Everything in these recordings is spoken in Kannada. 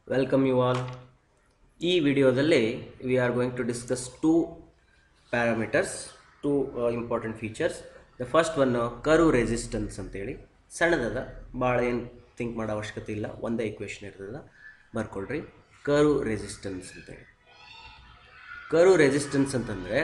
ವೆಲ್ಕಮ್ ಯು ಆಲ್ ಈ ವಿಡಿಯೋದಲ್ಲಿ we are going to discuss two parameters two important features the first one ಕರು ರೆಸಿಸ್ಟೆನ್ಸ್ ಅಂತೇಳಿ ಸಣ್ಣದದ ಭಾಳ ಏನು ಥಿಂಕ್ ಮಾಡೋ ಅವಶ್ಯಕತೆ ಇಲ್ಲ ಒಂದೇ ಇಕ್ವೇಷನ್ ಇರ್ತದ ಬರ್ಕೊಳ್ರಿ ಕರು ರೆಸಿಸ್ಟೆನ್ಸ್ ಅಂತೇಳಿ ಕರು ರೆಸಿಸ್ಟೆನ್ಸ್ ಅಂತಂದರೆ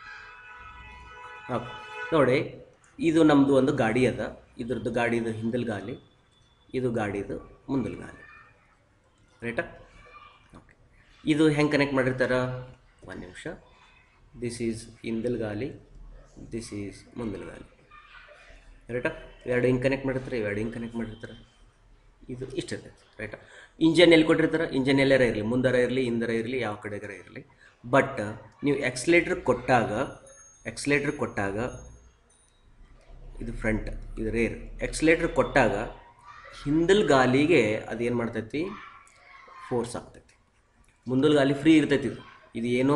ಹಾಂ ನೋಡಿ ಇದು ನಮ್ಮದು ಒಂದು ಗಾಡಿ ಅದ ಇದ್ರದ್ದು ಗಾಡಿದು ಹಿಂದಲ್ ಗಾಲಿ ಇದು ಗಾಡಿದು ಮುಂದಲ್ ಗಾಲಿ ರೈಟಾ ಓಕೆ ಇದು ಹೆಂಗೆ ಕನೆಕ್ಟ್ ಮಾಡಿರ್ತಾರ ಒಂದು ನಿಮಿಷ ದಿಸ್ ಈಸ್ ಹಿಂದಲ್ ಗಾಲಿ ದಿಸ್ ಈಸ್ ಮುಂದಲ್ ಗಾಲಿ ರೈಟಾ ಎರಡು ಹಿಂಗೆ ಕನೆಕ್ಟ್ ಮಾಡಿರ್ತಾರೆ ಇವೆರಡು ಹಿಂಗೆ ಕನೆಕ್ಟ್ ಮಾಡಿರ್ತಾರೆ ಇದು ಇಷ್ಟ ಇರ್ತೈತೆ ರೈಟಾ ಇಂಜನ್ ಎಲ್ಲಿ ಕೊಟ್ಟಿರ್ತಾರೆ ಇಂಜನ್ ಎಲ್ಲಾರ ಇರಲಿ ಮುಂದರ ಇರಲಿ ಹಿಂದರ ಇರಲಿ ಯಾವ ಕಡೆಗಾರ ಇರಲಿ ಬಟ್ ನೀವು ಎಕ್ಸ್ಲೇಟ್ರ್ ಕೊಟ್ಟಾಗ ಎಕ್ಸ್ಲೇಟ್ರ್ ಕೊಟ್ಟಾಗ ಇದು ಫ್ರಂಟ್ ಇದು ರೇರ್ ಎಕ್ಸ್ಲೇಟ್ರ್ ಕೊಟ್ಟಾಗ ಹಿಂದಲ್ ಗಾಲಿಗೆ ಅದೇನು ಮಾಡ್ತೈತಿ ಫೋರ್ಸ್ ಆಗ್ತೈತಿ ಮುಂದಲ್ ಗಾಲಿ ಫ್ರೀ ಇರ್ತೈತಿ ಇದು ಇದು ಏನೋ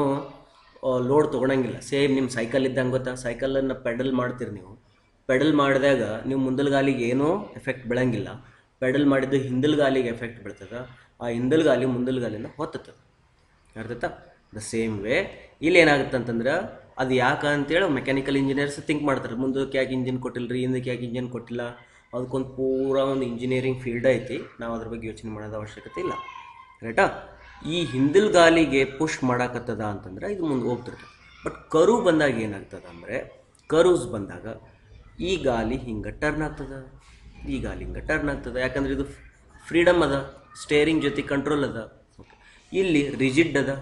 ಲೋಡ್ ತೊಗೊಳಂಗಿಲ್ಲ ಸೇಮ್ ನಿಮ್ಮ ಸೈಕಲ್ ಇದ್ದಂಗೆ ಗೊತ್ತಾ ಸೈಕಲನ್ನು ಪೆಡಲ್ ಮಾಡ್ತೀರಿ ನೀವು ಪೆಡಲ್ ಮಾಡಿದಾಗ ನೀವು ಮುಂದಲ್ ಗಾಲಿಗೆ ಏನೂ ಎಫೆಕ್ಟ್ ಬೀಳಂಗಿಲ್ಲ ಪೆಡಲ್ ಮಾಡಿದ್ದು ಹಿಂದಲ್ ಗಾಲಿಗೆ ಎಫೆಕ್ಟ್ ಬೀಳ್ತದೆ ಆ ಹಿಂದಲ್ ಗಾಲಿ ಮುಂದಲ್ ಗಾಲಿನ ಹೊತ್ತದ ಅರ್ಥಾಯ್ತಾ ದ ಸೇಮ್ ವೇ ಇಲ್ಲಿ ಏನಾಗುತ್ತೆ ಅಂತಂದ್ರೆ ಅದು ಯಾಕೆ ಅಂತೇಳಿ ಮೆಕ್ಯಾನಿಕಲ್ ಇಂಜಿನಿಯರ್ಸ್ ಥಿಂಕ್ ಮಾಡ್ತಾರೆ ಮುಂದಕ್ಕೆ ಯಾಕೆ ಇಂಜಿನ್ ಕೊಟ್ಟಿಲ್ಲ ರೀ ಹಿಂದಕ್ಕೆ ಯಾಕೆ ಇಂಜಿನ್ ಕೊಟ್ಟಿಲ್ಲ ಅದಕ್ಕೊಂದು ಪೂರ ಒಂದು ಇಂಜಿನಿಯರಿಂಗ್ ಫೀಲ್ಡ್ ಐತಿ ನಾವು ಅದ್ರ ಬಗ್ಗೆ ಯೋಚನೆ ಮಾಡೋದು ಅವಶ್ಯಕತೆ ಇಲ್ಲ ರೈಟಾ ಈ ಹಿಂದಿಲ್ ಗಾಲಿಗೆ ಪುಷ್ ಮಾಡಾಕತ್ತದ ಅಂತಂದ್ರೆ ಇದು ಮುಂದೆ ಹೋಗ್ತಿರ್ತದೆ ಬಟ್ ಕರು ಬಂದಾಗ ಏನಾಗ್ತದ ಅಂದರೆ ಕರೂಸ್ ಬಂದಾಗ ಈ ಗಾಲಿ ಹಿಂಗೆ ಟರ್ನ್ ಆಗ್ತದ ಈ ಗಾಲಿ ಹಿಂಗೆ ಟರ್ನ್ ಆಗ್ತದ ಯಾಕಂದ್ರೆ ಇದು ಫ್ರೀಡಮ್ ಅದ ಸ್ಟೇರಿಂಗ್ ಜೊತೆ ಕಂಟ್ರೋಲ್ ಅದ Okay. ಇಲ್ಲಿ ರಿಜಿಡ್ ಅದ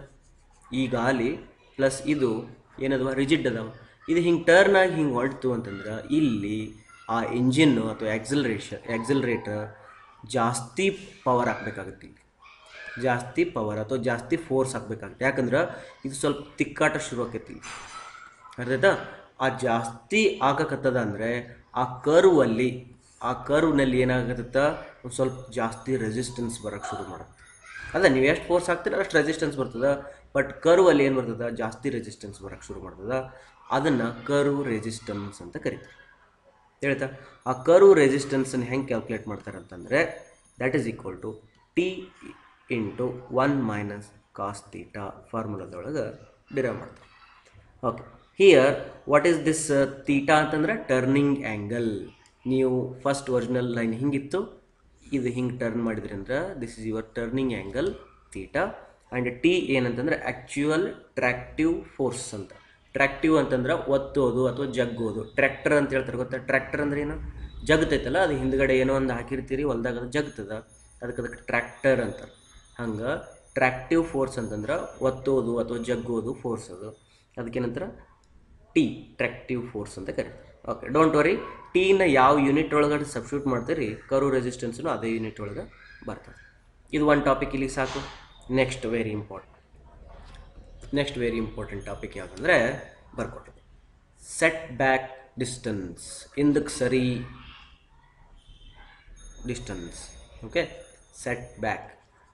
ಈ ಗಾಲಿ ಪ್ಲಸ್ ಇದು ಏನದವ ರಿಜಿಡ್ ಅದಾವ ಇದು ಹಿಂಗೆ ಟರ್ನ್ ಆಗಿ ಹಿಂಗೆ ಹೊಳ್ತು ಅಂತಂದ್ರೆ ಇಲ್ಲಿ ಆ ಇಂಜಿನ್ನು ಅಥವಾ ಎಕ್ಸಲ್ರೇಷನ್ ಎಕ್ಸಲ್ರೇಟರ್ ಜಾಸ್ತಿ ಪವರ್ ಹಾಕ್ಬೇಕಾಗುತ್ತೆ ಇಲ್ಲಿ ಜಾಸ್ತಿ ಪವರ್ ಅಥವಾ ಜಾಸ್ತಿ ಫೋರ್ಸ್ ಹಾಕ್ಬೇಕಾಗುತ್ತೆ ಯಾಕಂದ್ರೆ ಇದು ಸ್ವಲ್ಪ ತಿಕ್ಕಾಟ ಶುರು ಆಕೈತಿ ಅರ್ಥಾಯ್ತಾ ಆ ಜಾಸ್ತಿ ಆಗಕತ್ತದ ಅಂದರೆ ಆ ಕರ್ವಲ್ಲಿ ಆ ಕರ್ವ್ನಲ್ಲಿ ಏನಾಗತ್ತ ಒಂದು ಸ್ವಲ್ಪ ಜಾಸ್ತಿ ರೆಸಿಸ್ಟೆನ್ಸ್ ಬರೋಕ್ಕೆ ಶುರು ಮಾಡುತ್ತೆ ಅದ ನೀವು ಎಷ್ಟು ಫೋರ್ಸ್ ಹಾಕ್ತೀರ ಅಷ್ಟು ರೆಸಿಸ್ಟೆನ್ಸ್ ಬರ್ತದೆ ಬಟ್ ಕರ್ವಲ್ಲಿ ಏನು ಬರ್ತದೆ ಜಾಸ್ತಿ ರೆಸಿಸ್ಟೆನ್ಸ್ ಬರೋಕ್ಕೆ ಶುರು ಮಾಡ್ತದೆ ಅದನ್ನು ಕರ್ವ್ ರೆಸಿಸ್ಟೆನ್ಸ್ ಅಂತ ಕರಿತಾರೆ ಹೇಳ್ತಾ ಆ ಕರ್ವ್ ರೆಸಿಸ್ಟೆನ್ಸನ್ನು ಹೆಂಗೆ ಕ್ಯಾಲ್ಕುಲೇಟ್ ಮಾಡ್ತಾರೆ ಅಂತಂದರೆ that is equal to T into one minus cos theta ಫಾರ್ಮುಲಾದೊಳಗೆ ಡಿರೈವ್ ಮಾಡ್ತಾರೆ okay here what is this theta ಅಂತಂದ್ರೆ ಟರ್ನಿಂಗ್ ಆ್ಯಂಗಲ್ ನೀವು ಫಸ್ಟ್ ಒರಿಜಿನಲ್ ಲೈನ್ ಹಿಂಗಿತ್ತು ಇದು ಹಿಂಗೆ ಟರ್ನ್ ಮಾಡಿದ್ರಿ ಅಂದ್ರೆ this is your turning angle theta and T ಏನಂತಂದ್ರೆ ಆ್ಯಕ್ಚುಯಲ್ ಟ್ರ್ಯಾಕ್ಟಿವ್ ಫೋರ್ಸ್ ಅಂತ ಟ್ರ್ಯಾಕ್ಟಿವ್ ಅಂತಂದ್ರೆ ಒತ್ತೋದು ಅಥವಾ ಜಗ್ಗೋದು ಟ್ರ್ಯಾಕ್ಟರ್ ಅಂತ ಹೇಳ್ತಾರೆ ಗೊತ್ತಾ ಟ್ರ್ಯಾಕ್ಟರ್ ಅಂದ್ರೆ ಏನು ಜಗ್ತೈತಲ್ಲ ಅದು ಹಿಂದ್ಗಡೆ ಏನೋ ಒಂದು ಹಾಕಿರ್ತೀರಿ ಹೊಲ್ದಾಗ ಅದು ಜಗ್ತದ ಅದಕ್ಕೆ ಅದಕ್ಕೆ ಟ್ರ್ಯಾಕ್ಟರ್ ಅಂತಾರೆ ಹಂಗೆ ಟ್ರ್ಯಾಕ್ಟಿವ್ ಫೋರ್ಸ್ ಅಂತಂದ್ರೆ ಒತ್ತೋದು ಅಥವಾ ಜಗ್ಗೋದು ಫೋರ್ಸ್ ಅದು ಅದಕ್ಕೇನಂತಾರೆ ಟಿ ಟ್ರ್ಯಾಕ್ಟಿವ್ ಫೋರ್ಸ್ ಅಂತ ಕರೀತಾರೆ ಓಕೆ ಡೋಂಟ್ ವರಿ ಟೀನ ಯಾವ ಯೂನಿಟ್ ಒಳಗಡೆ ಸಬ್ಸ್ಟ್ಯೂಟ್ ಮಾಡ್ತೀರಿ ಕರು ರೆಸಿಸ್ಟೆನ್ಸ್ನು ಅದೇ ಯೂನಿಟ್ ಒಳಗೆ ಬರ್ತದೆ ಇದು ಒಂದು ಟಾಪಿಕ್ ಇಲ್ಲಿ ಸಾಕು next very important next very important topic ಯಾವುದಂದರೆ ಬರ್ಕೊಟ್ರು ಸೆಟ್ ಬ್ಯಾಕ್ ಡಿಸ್ಟನ್ಸ್ ಹಿಂದಕ್ಕೆ ಸರಿ distance okay set back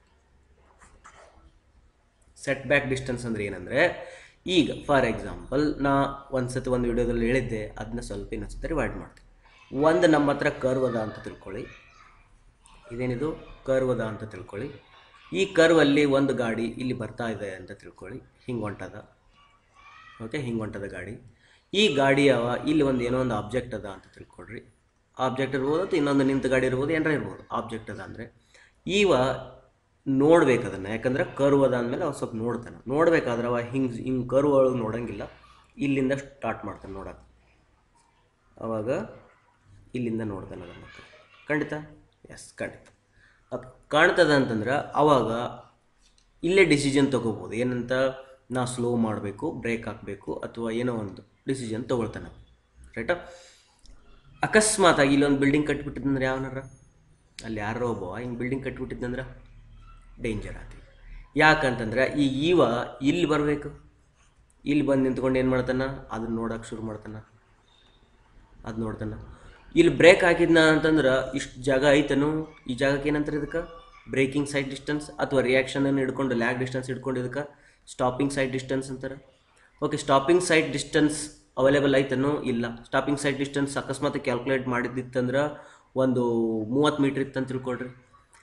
set back distance ಅಂದರೆ ಏನಂದರೆ ಈಗ ಫಾರ್ ಎಕ್ಸಾಂಪಲ್ ನಾ ಒಂದು ಸತಿ ಒಂದು ವಿಡಿಯೋದಲ್ಲಿ ಹೇಳಿದ್ದೆ ಅದನ್ನ ಸ್ವಲ್ಪ ಇನ್ನೊಂದು ಸತಿ ರಿವೈಡ್ ಮಾಡ್ತೀನಿ ಒಂದು ನಮ್ಮ ಹತ್ರ ಕರ್ವ್ ಅದ ಅಂತ ತಿಳ್ಕೊಳ್ಳಿ ಇದೇನಿದು ಕರ್ವ್ ಅದ ಅಂತ ತಿಳ್ಕೊಳ್ಳಿ ಈ ಕರ್ವಲ್ಲಿ ಒಂದು ಗಾಡಿ ಇಲ್ಲಿ ಬರ್ತಾ ಇದೆ ಅಂತ ತಿಳ್ಕೊಳ್ಳಿ ಹಿಂಗೆ ಹೊಂಟದ ಓಕೆ ಹಿಂಗೆ ಹೊಂಟದ ಗಾಡಿ ಈ ಗಾಡಿ ಅವ ಇಲ್ಲಿ ಒಂದು ಏನೋ ಒಂದು ಆಬ್ಜೆಕ್ಟ್ ಅದ ಅಂತ ತಿಳ್ಕೊಳ್ರಿ ಆಬ್ಜೆಕ್ಟ್ ಇರ್ಬೋದು ಅಥವಾ ಇನ್ನೊಂದು ನಿಂತ ಗಾಡಿ ಇರ್ಬೋದು ಏನಾರ ಇರ್ಬೋದು ಆಬ್ಜೆಕ್ಟ್ ಅದ ಅಂದರೆ ಈವ ನೋಡ್ಬೇಕು ಅದನ್ನು ಯಾಕಂದ್ರೆ ಕರ್ವ್ ಅದ ಅಂದಮೇಲೆ ಅವ ಸ್ವಲ್ಪ ನೋಡ್ತಾನೆ ನೋಡ್ಬೇಕಾದ್ರೆ ಅವ ಹಿಂಗೆ ಹಿಂಗೆ ಕರ್ವ್ ಒಳಗೆ ನೋಡಂಗಿಲ್ಲ ಇಲ್ಲಿಂದ ಸ್ಟಾರ್ಟ್ ಮಾಡ್ತಾನೆ ನೋಡೋಕೆ ಅವಾಗ ಇಲ್ಲಿಂದ ನೋಡ್ತಾನೆ ಅದನ್ನು ಖಂಡಿತ ಎಸ್ ಖಂಡಿತ ಅದು ಕಾಣ್ತದ ಅಂತಂದ್ರೆ ಅವಾಗ ಇಲ್ಲೇ ಡಿಸಿಷನ್ ತೊಗೋಬೋದು ಏನಂತ ನಾ ಸ್ಲೋ ಮಾಡಬೇಕು ಬ್ರೇಕ್ ಹಾಕಬೇಕು ಅಥವಾ ಏನೋ ಒಂದು ಡಿಸಿಷನ್ ತೊಗೊಳ್ತಾನೆ ರೈಟಾ ಅಕಸ್ಮಾತಾಗಿ ಇಲ್ಲೊಂದು ಬಿಲ್ಡಿಂಗ್ ಕಟ್ಬಿಟ್ಟಿದ್ದಂದ್ರೆ ಯಾವನಾರ ಅಲ್ಲಿ ಯಾರೋ ಒಬ್ಬ ಹಿಂಗೆ ಬಿಲ್ಡಿಂಗ್ ಕಟ್ಬಿಟ್ಟಿದ್ದಂದ್ರೆ ಡೇಂಜರ್ ಆಗ್ತದೆ ಯಾಕಂತಂದ್ರೆ ಈ ಈವ ಇಲ್ಲಿ ಬರಬೇಕು ಇಲ್ಲಿ ಬಂದು ನಿಂತ್ಕೊಂಡು ಏನು ಮಾಡ್ತಾನ ಅದನ್ನ ನೋಡೋಕೆ ಶುರು ಮಾಡ್ತಾನ ಅದು ನೋಡ್ತಾನ ಇಲ್ಲಿ ಬ್ರೇಕ್ ಹಾಕಿದ್ನ ಅಂತಂದ್ರೆ ಇಷ್ಟು ಜಾಗ ಐತನು ಈ ಜಾಗಕ್ಕೆ ಏನಂತಾರೆ ಇದಕ್ಕೆ ಬ್ರೇಕಿಂಗ್ ಸೈಡ್ ಡಿಸ್ಟೆನ್ಸ್ ಅಥವಾ ರಿಯಾಕ್ಷನನ್ನು ಹಿಡ್ಕೊಂಡು ಲ್ಯಾಗ್ ಡಿಸ್ಟೆನ್ಸ್ ಹಿಡ್ಕೊಂಡು ಇದಕ್ಕೆ ಸ್ಟಾಪಿಂಗ್ ಸೈಡ್ ಡಿಸ್ಟೆನ್ಸ್ ಅಂತಾರೆ okay stopping sight distance available ಐತನೋ ಇಲ್ಲ ಸ್ಟಾಪಿಂಗ್ ಸೈಡ್ ಡಿಸ್ಟೆನ್ಸ್ ಅಕಸ್ಮಾತ್ ಕ್ಯಾಲ್ಕುಲೇಟ್ ಮಾಡಿದ್ದಿತ್ತಂದ್ರೆ ಒಂದು ಮೂವತ್ತು ಮೀಟ್ರ್ ಇತ್ತಂತ ತಿಳ್ಕೊಳ್ರಿ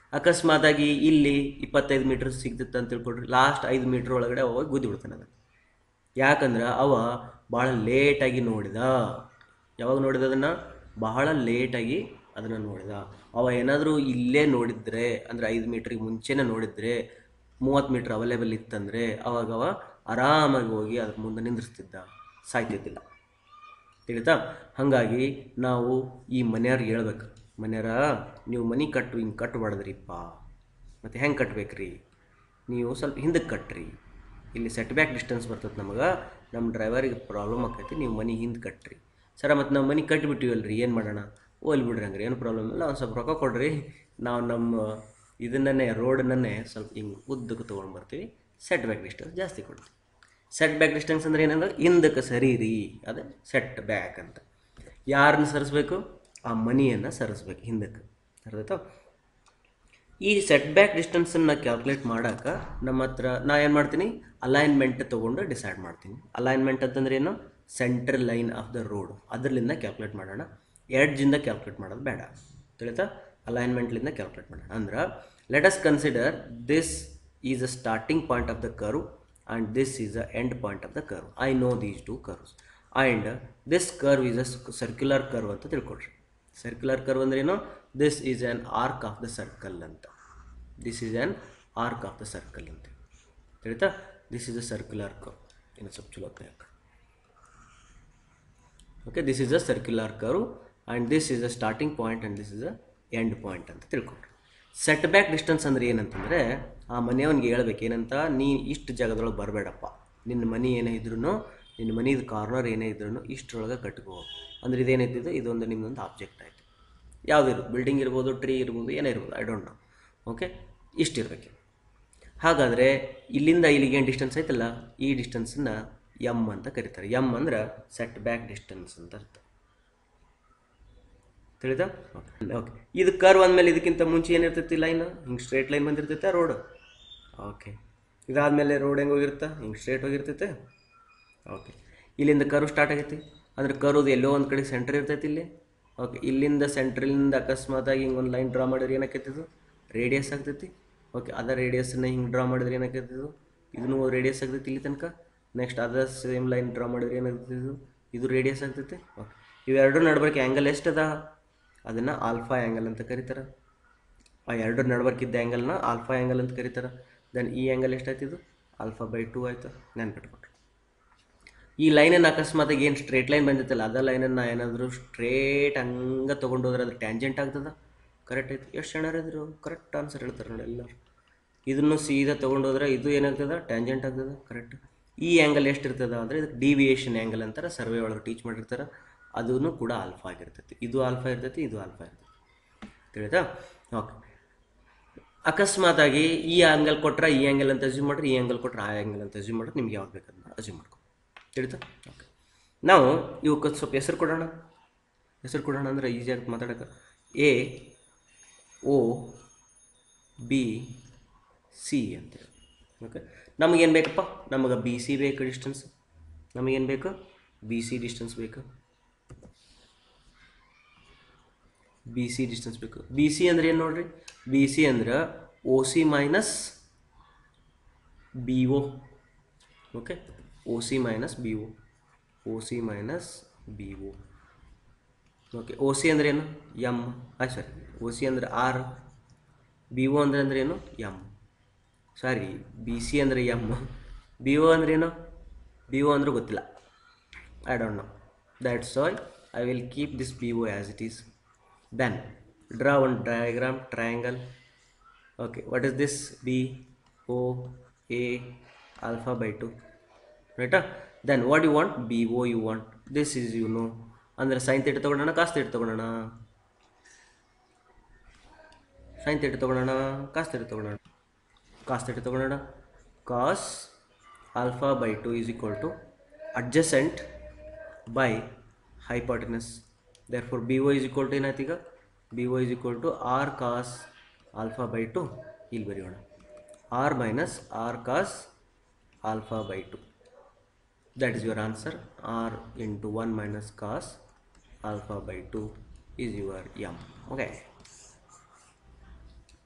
ಅಕಸ್ಮಾತಾಗಿ ಇಲ್ಲಿ ಇಪ್ಪತ್ತೈದು ಮೀಟ್ರ್ ಸಿಗ್ತಿತ್ತು ಅಂತ ತಿಳ್ಕೊಡ್ರಿ ಲಾಸ್ಟ್ ಐದು ಮೀಟ್ರ್ ಒಳಗಡೆ ಅವ ಹೋಗಿ ಗುದ್ದಿ ಬಿಡ್ತಾನೆ ಅದನ್ನು ಯಾಕಂದ್ರೆ ಅವ ಭಾಳ ಲೇಟಾಗಿ ನೋಡಿದ ಯಾವಾಗ ನೋಡಿದ ಅದನ್ನು ಬಹಳ ಲೇಟಾಗಿ ಅದನ್ನು ನೋಡಿದ ಅವ ಏನಾದರೂ ಇಲ್ಲೇ ನೋಡಿದರೆ ಅಂದರೆ ಐದು ಮೀಟ್ರಿಗೆ ಮುಂಚೆನೇ ನೋಡಿದರೆ ಮೂವತ್ತು ಮೀಟ್ರ್ ಅವೈಲೇಬಲ್ ಇತ್ತಂದರೆ ಅವಾಗ ಅವ ಆರಾಮಾಗಿ ಹೋಗಿ ಅದ್ರ ಮುಂದೆ ನಿಂದ್ರಿಸ್ತಿದ್ದ ಸಾಯ್ತಿದ್ದಿಲ್ಲ ತಿಳಿತಾ ಹಾಗಾಗಿ ನಾವು ಈ ಮನೆಯವ್ರಿಗೆ ಹೇಳ್ಬೇಕು ಮನೆಯವ್ರ ನೀವು ಮನೆ ಕಟ್ಟು ಹಿಂಗೆ ಕಟ್ಟಬಾರ್ದ್ರಿಪ್ಪ ಮತ್ತು ಹೆಂಗೆ ಕಟ್ಬೇಕ್ರಿ ನೀವು ಸ್ವಲ್ಪ ಹಿಂದಕ್ಕೆ ಕಟ್ರಿ ಇಲ್ಲಿ ಸೆಟ್ ಬ್ಯಾಕ್ ಡಿಸ್ಟೆನ್ಸ್ ಬರ್ತದೆ ನಮಗೆ ನಮ್ಮ ಡ್ರೈವರಿಗೆ ಪ್ರಾಬ್ಲಮ್ ಆಕೈತಿ ನೀವು ಮನೆ ಹಿಂದೆ ಕಟ್ರಿ ಸರ ಮತ್ತು ನಾವು ಮನೆ ಕಟ್ಟಿಬಿಟ್ಟಿವಲ್ರಿ ಏನು ಮಾಡೋಣ ಹೋಗ್ಲಿ ಬಿಡ್ರಿ ಹಂಗ್ರಿ ಏನು ಪ್ರಾಬ್ಲಮ್ ಇಲ್ಲ ಒಂದು ಸ್ವಲ್ಪ ರೊಕ್ಕ ಕೊಡ್ರಿ ನಾವು ನಮ್ಮ ಇದನ್ನೇ ರೋಡನ್ನೇ ಸ್ವಲ್ಪ ಹಿಂಗೆ ಉದ್ದಕ್ಕೆ ತೊಗೊಂಡು ಬರ್ತೀವಿ ಸೆಟ್ ಬ್ಯಾಕ್ ಡಿಸ್ಟೆನ್ಸ್ ಜಾಸ್ತಿ ಕೊಡ್ತೀವಿ ಸೆಟ್ ಬ್ಯಾಕ್ ಡಿಸ್ಟೆನ್ಸ್ ಅಂದ್ರೆ ಏನಂದ್ರೆ ಹಿಂದಕ್ಕೆ ಸರೀರಿ ಅದು ಸೆಟ್ ಬ್ಯಾಕ್ ಅಂತ ಯಾರನ್ನ ಸರಿಸ್ಬೇಕು ಆ ಮನಿಯನ್ನು ಸರಿಸ್ಬೇಕು ಹಿಂದಕ್ಕೆ ಅರ್ಧಾಯ್ತಾ ಈ ಸೆಟ್ ಬ್ಯಾಕ್ ಡಿಸ್ಟೆನ್ಸನ್ನು ಕ್ಯಾಲ್ಕುಲೇಟ್ ಮಾಡೋಕೆ ನಮ್ಮ ಹತ್ರ ನಾ ಏನು ಮಾಡ್ತೀನಿ ಅಲೈನ್ಮೆಂಟ್ ತೊಗೊಂಡು ಡಿಸೈಡ್ ಮಾಡ್ತೀನಿ ಅಲೈನ್ಮೆಂಟ್ ಅಂತಂದ್ರೆ ಏನು central line of the road ಅದರಲ್ಲಿಂದ ಕ್ಯಾಲ್ಕುಲೇಟ್ ಮಾಡೋಣ ಎಡ್ಜಿಂದ ಕ್ಯಾಲ್ಕುಲೇಟ್ ಮಾಡೋದು ಬೇಡ ತಿಳಿತಾ ಅಲೈನ್ಮೆಂಟ್ಲಿಂದ ಕ್ಯಾಲ್ಕುಲೇಟ್ ಮಾಡೋಣ ಅಂದ್ರೆ let us consider this is a starting point of the curve and this is a end point of the curve I know these two curves and this curve is a circular curve ಅಂತ ತಿಳ್ಕೊಳ್ರಿ ಸರ್ಕ್ಯುಲರ್ ಕರ್ವ್ ಅಂದ್ರೆ ಏನು this is an arc of the circle ಅಂತ this is an arc of the circle ಅಂತ ತಿಳಿತಾ this is a circular curve ಇನ್ನು ಸ್ವಲ್ಪ ಚಲೋ ಯಾಕೆ okay this is a circular curve and this is a starting point and this is a end point ಅಂತ ತಿಳ್ಕೊಳ್ರಿ ಸೆಟ್ ಬ್ಯಾಕ್ ಡಿಸ್ಟೆನ್ಸ್ ಅಂದ್ರೆ ಏನಂತಂದರೆ ಆ ಮನೆಯವನಿಗೆ ಹೇಳ್ಬೇಕು ಏನಂತ ನೀ ಇಷ್ಟು ಜಾಗದೊಳಗೆ ಬರಬೇಡಪ್ಪ ನಿನ್ನ ಮನೆ ಏನೇ ಇದ್ರೂ ನಿನ್ನ ಮನೆದು ಕಾರ್ನರ್ ಏನೇ ಇದ್ರೂ ಇಷ್ಟರೊಳಗೆ ಕಟ್ಕೋ ಅಂದ್ರೆ ಇದೇನೈತಿದ್ದು ಇದೊಂದು ನಿಮ್ಮದೊಂದು ಆಬ್ಜೆಕ್ಟ್ ಆಯಿತು ಯಾವುದಿರು ಬಿಲ್ಡಿಂಗ್ ಇರ್ಬೋದು ಟ್ರೀ ಇರ್ಬೋದು ಏನೇ ಇರ್ಬೋದು ಐ ಡೋಂಟ್ ನೋ ಓಕೆ ಇಷ್ಟಿರ್ಬೇಕು ಹಾಗಾದರೆ ಇಲ್ಲಿಂದ ಇಲ್ಲಿಗೆ ಏನು ಡಿಸ್ಟೆನ್ಸ್ ಐತಲ್ಲ ಈ ಡಿಸ್ಟೆನ್ಸನ್ನು ಎಮ್ ಅಂತ ಕರೀತಾರೆ ಎಮ್ ಅಂದ್ರೆ ಸೆಟ್ ಬ್ಯಾಕ್ ಡಿಸ್ಟೆನ್ಸ್ ಅಂತ ಅರ್ಥ ತಿಳಿದ ಓಕೆ ಇದು ಕರ್ವ್ ಅಂದಮೇಲೆ ಇದಕ್ಕಿಂತ ಮುಂಚೆ ಏನಿರ್ತೈತಿ ಲೈನ್ ಹಿಂಗೆ ಸ್ಟ್ರೇಟ್ ಲೈನ್ ಬಂದಿರ್ತೈತೆ ರೋಡ್ ಓಕೆ ಇದಾದಮೇಲೆ ರೋಡ್ ಹೆಂಗೆ ಹೋಗಿರ್ತಾ ಹಿಂಗೆ ಸ್ಟ್ರೇಟ್ ಹೋಗಿರ್ತೈತೆ ಓಕೆ ಇಲ್ಲಿಂದ ಕರ್ವ್ ಸ್ಟಾರ್ಟ್ ಆಗೈತಿ ಅಂದ್ರೆ ಕರ್ವ್ದು ಎಲ್ಲೋ ಒಂದು ಕಡೆ ಸೆಂಟ್ರ್ ಇರ್ತೈತಿ ಇಲ್ಲಿ ಓಕೆ ಇಲ್ಲಿಂದ ಸೆಂಟ್ರಲಿಂದ ಅಕಸ್ಮಾತಾಗಿ ಹಿಂಗೆ ಒಂದು ಲೈನ್ ಡ್ರಾ ಮಾಡಿದ್ರೆ ಏನಾಕೈತಿ ಇದು ರೇಡಿಯಸ್ ಆಗ್ತೈತಿ ಓಕೆ ಅದ ರೇಡಿಯಸ್ನ ಹಿಂಗೆ ಡ್ರಾ ಮಾಡಿದ್ರೆ ಏನಾಕೈತಿ ಇದು ಇದನ್ನು ರೇಡಿಯಸ್ ಆಗ್ತೈತಿ ಇಲ್ಲಿ ತನಕ next other same line draw ಮಾಡಿದ್ರೆ ಏನಾಗ್ತೈತಿ ಇದು ಇದು ರೇಡಿಯಸ್ ಆಗ್ತೈತಿ ಓಕೆ ಇವೆರಡು ನಡ್ಬರ್ಕೆ ಆ್ಯಂಗಲ್ ಎಷ್ಟದ ಅದನ್ನು ಆಲ್ಫಾ ಆ್ಯಂಗಲ್ ಅಂತ ಕರೀತಾರೆ ಆ ಎರಡು ನಡ್ಬರ್ಕಿದ್ದ ಆ್ಯಂಗಲ್ನ ಆಲ್ಫಾ ಆ್ಯಂಗಲ್ ಅಂತ ಕರೀತಾರೆ ದೆನ್ ಈ ಆ್ಯಂಗಲ್ ಎಷ್ಟಾಯ್ತು ಇದು ಆಲ್ಫಾ ಬೈ ಟೂ ಆಯಿತು ನೆನ್ಪಿಟ್ಕೊಟ್ರು ಈ ಲೈನನ್ನು ಅಕಸ್ಮಾತಾಗಿ ಏನು ಸ್ಟ್ರೇಟ್ ಲೈನ್ ಬಂದಿತ್ತಲ್ಲ ಅದ ಲೈನನ್ನು ಏನಾದರೂ ಸ್ಟ್ರೇಟ್ ಹಂಗೆ ತೊಗೊಂಡೋದ್ರೆ ಅದು ಟ್ಯಾಂಜೆಂಟ್ ಆಗ್ತದ ಕರೆಕ್ಟ್ ಐತಿ ಎಷ್ಟು ಜನ ಇದ್ರು ಕರೆಕ್ಟ್ ಆನ್ಸರ್ ಹೇಳ್ತಾರೆ ನೋಡಿ ಎಲ್ಲರೂ ಇದನ್ನು ಸೀದಾ ತೊಗೊಂಡೋದ್ರೆ ಇದು ಏನಾಗ್ತದ ಟ್ಯಾಂಜೆಂಟ್ ಆಗ್ತದ ಕರೆಕ್ಟ್ ಈ ಆ್ಯಂಗಲ್ ಎಷ್ಟು ಇರ್ತದ ಅಂದರೆ ಇದಕ್ಕೆ ಡಿವಿಯೇಷನ್ ಆ್ಯಂಗಲ್ ಅಂತಾರೆ ಸರ್ವೆ ಒಳಗೆ ಟೀಚ್ ಮಾಡಿರ್ತಾರೆ ಅದೂ ಕೂಡ ಆಲ್ಫಾ ಆಗಿರ್ತೈತಿ ಇದು ಆಲ್ಫಾ ಇರ್ತೈತಿ ಇದು ಆಲ್ಫಾ ಇರ್ತೈತಿ ತಿಳಿತಾ ಓಕೆ ಅಕಸ್ಮಾತಾಗಿ ಈ ಆ್ಯಂಗಲ್ ಕೊಟ್ರೆ ಈ ಆ್ಯಂಗಲ್ ಅಂತ ಅಸ್ಯೂಮ್ ಮಾಡ್ರಿ ಈ ಆ್ಯಂಗಲ್ ಕೊಟ್ರೆ ಆ ಆ್ಯಂಗಲ್ ಅಂತ ಅಸ್ಯೂಮ್ ಮಾಡ್ರಿ ನಿಮ್ಗೆ ಯಾವ್ದು ಬೇಕಂತ ಅಸ್ಯೂಮ್ ಮಾಡ್ಕೊ ತಿಳಿತಾ ಓಕೆ ನಾವು ಇವಕ್ಕೆ ಸ್ವಲ್ಪ ಹೆಸರು ಕೊಡೋಣ ಹೆಸರು ಕೊಡೋಣ ಅಂದರೆ ಈಸಿಯಾಗಿ ಮಾತಾಡೋಕೆ ಎ ಓ ಬಿ ಸಿ ಅಂತೇಳಿ ಓಕೆ ನಮಗೇನು ಬೇಕಪ್ಪ ನಮಗೆ ಬಿ ಸಿ ಬೇಕು ಡಿಸ್ಟೆನ್ಸ್ ನಮಗೇನು ಬೇಕು ಬಿ ಸಿ ಡಿಸ್ಟೆನ್ಸ್ ಬೇಕು ಬಿ ಸಿ ಡಿಸ್ಟೆನ್ಸ್ ಬೇಕು ಬಿ ಸಿ ಅಂದ್ರೆ ಏನು ನೋಡ್ರಿ ಬಿ ಸಿ ಅಂದ್ರೆ O C minus B O okay O C minus B O O C minus B O okay O C ಅಂದ್ರೆ ಏನು ಎಮ್ ಆಯ್ತು ಸರಿ ಓ ಸಿ ಅಂದ್ರೆ ಆರ್ ಬಿ ಒ ಅಂದ್ರೆ ಅಂದ್ರೆ ಏನು ಎಮ್ ಸಾರಿ ಬಿ ಸಿ ಅಂದರೆ ಎಮ್ ಬಿ ಒ ಅಂದ್ರೆ ಏನು ಬಿ ಒ ಅಂದ್ರೆ ಗೊತ್ತಿಲ್ಲ I don't know that's why I will keep this B O as it is then draw one diagram triangle okay what is this b o a alpha by 2 right ah? then what you want b o you want this is you know ಅಂದ್ರೆ ಸೈನ್ ತೇಟ್ ತೊಗೊಳೋಣ ಕಾಸ್ ತೇಟ್ ತೊಗೊಳೋಣ ಸೈನ್ ತೇಟ್ ತೊಗೊಳೋಣ ಕಾಸ್ ತೇಟ್ ತೊಗೊಳೋಣ ಕಾಸ್ ತೇಟ್ ತೊಗೊಳೋಣ cos alpha by two is equal to adjacent by hypotenuse therefore by is equal to ಏನಾಯ್ತು ಈಗ by is equal to r cos alpha by 2 ಇಲ್ಲಿ ಬರೆಯೋಣ r minus r cos alpha by 2 that is your answer r into 1 minus cos alpha by 2 is your m okay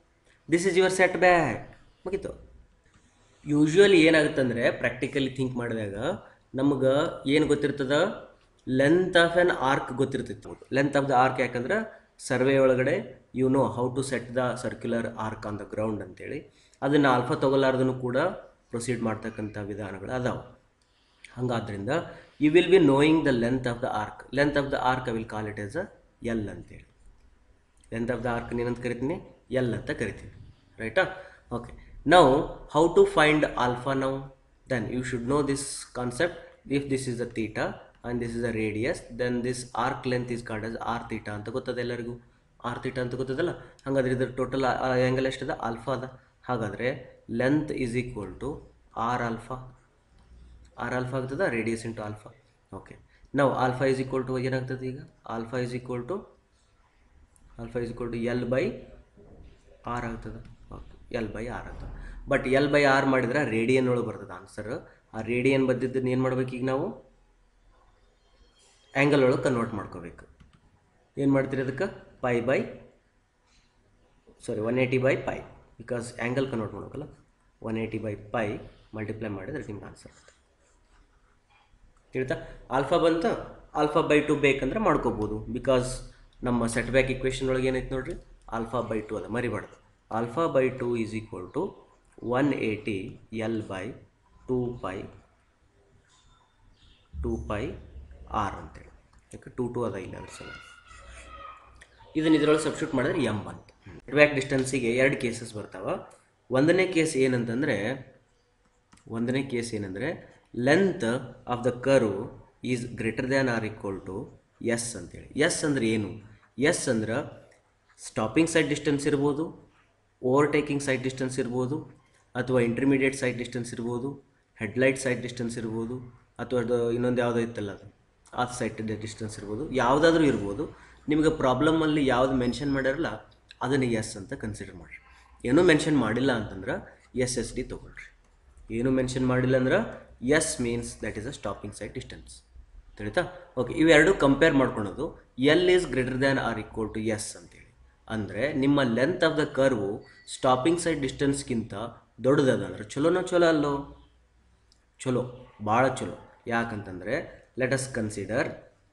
this is your set back ಮುಗೀತು ಯೂಶ್ವಲಿ ಏನಾಗುತ್ತೆ ಅಂದರೆ ಪ್ರಾಕ್ಟಿಕಲಿ ಥಿಂಕ್ ಮಾಡಿದಾಗ ನಮ್ಗೆ ಏನು ಗೊತ್ತಿರ್ತದ ಲೆಂತ್ ಆಫ್ ಆನ್ ಆರ್ಕ್ ಗೊತ್ತಿರ್ತಿತ್ತು ಲೆಂತ್ ಆಫ್ ದ ಆರ್ಕ್ ಯಾಕಂದ್ರೆ ಸರ್ವೆ ಒಳಗಡೆ you know how to set the circular arc on the ground ಅಂತೇಳಿ ಅದನ್ನು ಆಲ್ಫಾ ತಗೊಲಾರ್ದೂ ಕೂಡ ಪ್ರೊಸೀಡ್ ಮಾಡ್ತಕ್ಕಂಥ ವಿಧಾನಗಳು ಅದಾವೆ ಹಂಗಾದ್ರಿಂದ you will be knowing the length of the arc length of the arc I will call it S a L ಅಂತೇಳಿ ಲೆಂತ್ ಆಫ್ ದ ಆರ್ಕ್ ಏನಂತ ಕರಿತೀನಿ ಎಲ್ ಅಂತ ಕರಿತೀನಿ ರೈಟಾ okay now how to find alpha now then you should know this concept if this is a theta and this is a radius then this arc length is called as R theta ಅಂತ ಗೊತ್ತದ ಎಲ್ಲರಿಗೂ ಆರ್ ತೀಟಾ ಅಂತ ಗೊತ್ತದಲ್ಲ ಹಾಗಾದ್ರೆ ಇದ್ರ ಟೋಟಲ್ ಆ್ಯಂಗಲ್ ಎಷ್ಟದ ಆಲ್ಫಾ ಅದ ಹಾಗಾದರೆ length is equal to R alpha R alpha ಆಗ್ತದ ರೇಡಿಯಸ್ ಇಂಟು ಆಲ್ಫಾ ಓಕೆ ನಾವು ಆಲ್ಫಾ ಇಸ್ ಈಕ್ವಲ್ ಟು ಏನಾಗ್ತದೆ ಈಗ alpha is equal to alpha is equal to L by R ಆಗ್ತದೆ ಓಕೆ ಎಲ್ ಬೈ ಆರ್ ಆಗ್ತದೆ ಬಟ್ ಎಲ್ ಬೈ ಆರ್ ಮಾಡಿದ್ರೆ ರೇಡಿಯನ್ ಒಳಗೆ ಬರ್ತದೆ ಆನ್ಸರ್ ಆ ರೇಡಿಯನ್ ಬಂದಿದ್ದನ್ನು ಏನು ಮಾಡ್ಬೇಕು ಈಗ ನಾವು ಆ್ಯಂಗಲ್ ಒಳಗೆ ಕನ್ವರ್ಟ್ ಮಾಡ್ಕೋಬೇಕು ಏನು ಮಾಡ್ತೀರಿ ಅದಕ್ಕೆ pi by sorry one eighty by pi because angle convert ಮಾಡ್ಬೇಕಲ್ಲ one eighty by pi multiply ಮಾಡಿದ್ರೆ ನಿಮ್ಗೆ ಆನ್ಸರ್ ತಿಳಿತಾ ಆಲ್ಫಾ ಬಂತ ಆಲ್ಫಾ ಬೈ ಟು ಬೇಕಂದ್ರೆ ಮಾಡ್ಕೋಬೋದು ಬಿಕಾಸ್ ನಮ್ಮ ಸೆಟ್ ಬ್ಯಾಕ್ ಇಕ್ವೇಷನ್ ಒಳಗೆ ಏನೈತೆ ನೋಡ್ರಿ ಆಲ್ಫಾ ಬೈ ಟು ಅದ ಮರಿಬಾರ್ದು alpha by two is equal to one eighty L by two pi two pi R ಅಂತೇಳಿ ಯಾಕೆ ಟೂ ಟು ಅದ ಇಲ್ಲ ಅದ್ರ ಸಲ ಇದನ್ನು ಇದರೊಳಗೆ ಸಬ್ಸ್ಟಿಟ್ಯೂಟ್ ಮಾಡಿದ್ರೆ ಎಮ್ ಅಂತ ಬ್ಯಾಕ್ ಡಿಸ್ಟೆನ್ಸಿಗೆ ಎರಡು ಕೇಸಸ್ ಬರ್ತಾವ ಒಂದನೇ ಕೇಸ್ ಏನಂತಂದರೆ ಒಂದನೇ ಕೇಸ್ ಏನಂದರೆ length of the curve is greater than or equal to S ಅಂತೇಳಿ ಎಸ್ ಅಂದ್ರೆ ಏನು ಎಸ್ ಅಂದ್ರೆ ಸ್ಟಾಪಿಂಗ್ ಸೈಡ್ ಡಿಸ್ಟೆನ್ಸ್ ಇರ್ಬೋದು ಓವರ್ಟೇಕಿಂಗ್ ಸೈಡ್ ಡಿಸ್ಟೆನ್ಸ್ ಇರ್ಬೋದು ಅಥವಾ ಇಂಟರ್ಮೀಡಿಯೇಟ್ ಸೈಡ್ ಡಿಸ್ಟೆನ್ಸ್ ಇರ್ಬೋದು ಹೆಡ್ಲೈಟ್ ಸೈಡ್ ಡಿಸ್ಟೆನ್ಸ್ ಇರ್ಬೋದು ಅಥವಾ ಅದು ಇನ್ನೊಂದು ಯಾವುದೋ ಇತ್ತಲ್ಲ ಅದು ಆ ಸೈಡ್ ಡಿಸ್ಟೆನ್ಸ್ ಇರ್ಬೋದು ಯಾವುದಾದ್ರೂ ಇರ್ಬೋದು ನಿಮಗೆ ಪ್ರಾಬ್ಲಮಲ್ಲಿ ಯಾವ್ದು ಮೆನ್ಷನ್ ಮಾಡ್ಯಾರಲ್ಲ ಅದನ್ನು ಎಸ್ ಅಂತ ಕನ್ಸಿಡರ್ ಮಾಡಿರಿ ಏನೂ ಮೆನ್ಷನ್ ಮಾಡಿಲ್ಲ ಅಂತಂದ್ರೆ ಎಸ್ ಎಸ್ ಡಿ ತೊಗೊಳ್ರಿ ಏನು ಮೆನ್ಷನ್ ಮಾಡಿಲ್ಲ ಅಂದ್ರೆ S means that is a stopping sight distance ತಿಳಿತಾ ಓಕೆ ಇವೆರಡು ಕಂಪೇರ್ ಮಾಡ್ಕೊಳೋದು L is greater than or equal to S ಅಂತೇಳಿ ಅಂದರೆ ನಿಮ್ಮ length of the curve stopping sight ಡಿಸ್ಟೆನ್ಸ್ಗಿಂತ ದೊಡ್ಡದದ ಅಂದ್ರೆ ಚಲೋನೋ ಚಲೋ ಅಲ್ಲೋ ಚಲೋ ಭಾಳ ಚಲೋ ಯಾಕಂತಂದರೆ let us consider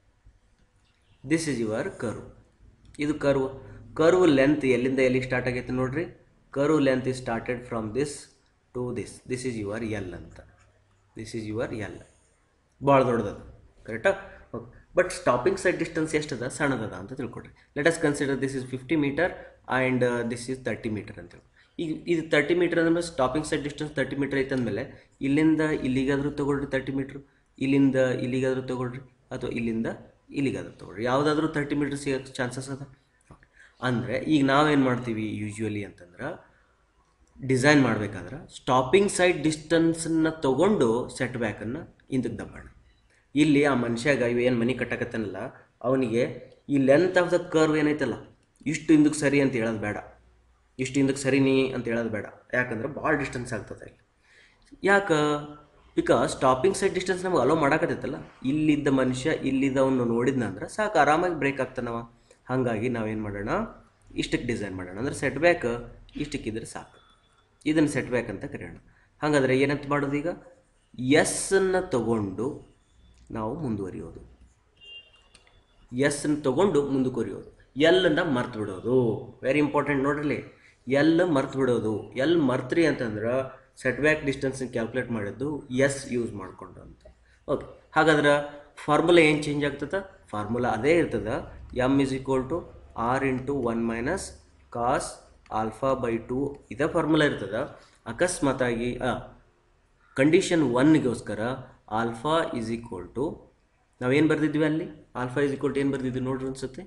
this is your curve ಇದು ಕರ್ವ್ ಕರ್ವ್ ಲೆಂತ್ ಎಲ್ಲಿಂದ ಎಲ್ಲಿಗೆ ಸ್ಟಾರ್ಟ್ ಆಗೈತೆ ನೋಡ್ರಿ curve length is started from this to this this is your L ಅಂತ ದಿಸ್ ಈಸ್ ಯುವರ್ ಎಲ್ ಭಾಳ ದೊಡ್ಡದದ ಕರೆಕ್ಟಾ okay but stopping sight distance ಎಷ್ಟದ ಸಣ್ಣದದ ಅಂತ ತಿಳ್ಕೊಡ್ರಿ let us consider this is fifty meter and this is thirty meter ಅಂತೇಳಿ ಈಗ ಇದು ತರ್ಟಿ ಮೀಟರ್ ಅಂದ್ರೆ stopping sight distance thirty meter ಐತೆ ಅಂದಮೇಲೆ ಇಲ್ಲಿಂದ ಇಲ್ಲಿಗಾದರೂ ತೊಗೊಳ್ರಿ ತರ್ಟಿ ಮೀಟ್ರ್ ಇಲ್ಲಿಂದ ಇಲ್ಲಿಗಾದರೂ ತೊಗೊಳ್ರಿ ಅಥವಾ ಇಲ್ಲಿಂದ ಇಲ್ಲಿಗಾದರೂ ತೊಗೊಳ್ರಿ ಯಾವುದಾದ್ರೂ ತರ್ಟಿ ಮೀಟರ್ ಸಿಗೋಕ್ಕೆ ಚಾನ್ಸಸ್ ಅದ ಅಂದರೆ ಈಗ ನಾವೇನು ಮಾಡ್ತೀವಿ ಯೂಶ್ವಲಿ ಅಂತಂದ್ರೆ ಡಿಸೈನ್ ಮಾಡ್ಬೇಕಾದ್ರೆ ಸ್ಟಾಪಿಂಗ್ ಸೈಡ್ ಡಿಸ್ಟೆನ್ಸನ್ನು ತೊಗೊಂಡು ಸೆಟ್ ಬ್ಯಾಕನ್ನು ಹಿಂದಕ್ಕೆ ದಬ್ಬಾಣ ಇಲ್ಲಿ ಆ ಮನುಷ್ಯಾಗ ಇವು ಏನು ಮನೆ ಕಟ್ಟಕತ್ತಾನಲ್ಲ ಅವನಿಗೆ ಈ ಲೆಂತ್ ಆಫ್ ದ ಕರ್ವ್ ಏನೈತಲ್ಲ ಇಷ್ಟು ಹಿಂದಕ್ಕೆ ಸರಿ ಅಂತ ಹೇಳೋದು ಬೇಡ ಇಷ್ಟು ಹಿಂದಕ್ಕೆ ಸರಿ ನೀ ಅಂತ ಹೇಳೋದು ಬೇಡ ಯಾಕಂದ್ರೆ ಭಾಳ ಡಿಸ್ಟೆನ್ಸ್ ಆಗ್ತದೆ ಇಲ್ಲಿ ಯಾಕೆ ಬಿಕಾಸ್ ಸ್ಟಾಪಿಂಗ್ ಸೈಡ್ ಡಿಸ್ಟೆನ್ಸ್ ನಮ್ಗೆ ಅಲೋ ಮಾಡೋಕತ್ತೈತಲ್ಲ ಇಲ್ಲಿದ್ದ ಮನುಷ್ಯ ಇಲ್ಲಿದ್ದವನು ನೋಡಿದ್ನಂದ್ರೆ ಸಾಕು ಆರಾಮಾಗಿ ಬ್ರೇಕ್ ಆಗ್ತಾನವ ಹಾಗಾಗಿ ನಾವೇನು ಮಾಡೋಣ ಇಷ್ಟಕ್ಕೆ ಡಿಸೈನ್ ಮಾಡೋಣ ಅಂದ್ರೆ ಸೆಟ್ ಬ್ಯಾಕ್ ಇಷ್ಟಕ್ಕಿದ್ರೆ ಸಾಕು ಇದನ್ನು ಸೆಟ್ ಬ್ಯಾಕ್ ಅಂತ ಕರೆಯೋಣ ಹಾಗಾದರೆ ಏನಂತ ಮಾಡೋದು ಈಗ ಎಸ್ಸನ್ನು ತಗೊಂಡು ನಾವು ಮುಂದುವರಿಯೋದು ಎಸ್ಸನ್ನು ತಗೊಂಡು ಮುಂದುವರಿಯೋದು ಎಲ್ಲನ್ನ ಮರ್ತು ಬಿಡೋದು ವೆರಿ ಇಂಪಾರ್ಟೆಂಟ್ ನೋಡ್ರಿ ಎಲ್ ಮರ್ತು ಬಿಡೋದು ಎಲ್ ಮರ್ತ್ರಿ ಅಂತಂದ್ರೆ ಸೆಟ್ ಬ್ಯಾಕ್ ಡಿಸ್ಟೆನ್ಸ್ ಕ್ಯಾಲ್ಕುಲೇಟ್ ಮಾಡಿದ್ದು ಎಸ್ ಯೂಸ್ ಮಾಡಿಕೊಂಡು ಅಂತ ಓಕೆ ಹಾಗಾದ್ರೆ ಫಾರ್ಮುಲಾ ಏನು ಚೇಂಜ್ ಆಗ್ತದೆ ಫಾರ್ಮುಲಾ ಅದೇ ಇರ್ತದೆ M is equal to R into one minus cos alpha by two ಇದೇ ಫಾರ್ಮುಲಾ ಇರ್ತದೆ ಅಕಸ್ಮಾತಾಗಿ ಕಂಡೀಷನ್ ಒನ್ಗೋಸ್ಕರ ಆಲ್ಫಾ ಈಸ್ ಈಕ್ವಲ್ ಟು ನಾವೇನು ಬರೆದಿದ್ವಿ ಅಲ್ಲಿ ಆಲ್ಫಾ ಈಸ್ ಈಕ್ವಲ್ ಟು ಏನು ಬರೆದಿದ್ವಿ ನೋಡ್ರಿ ಅನ್ಸುತ್ತೆ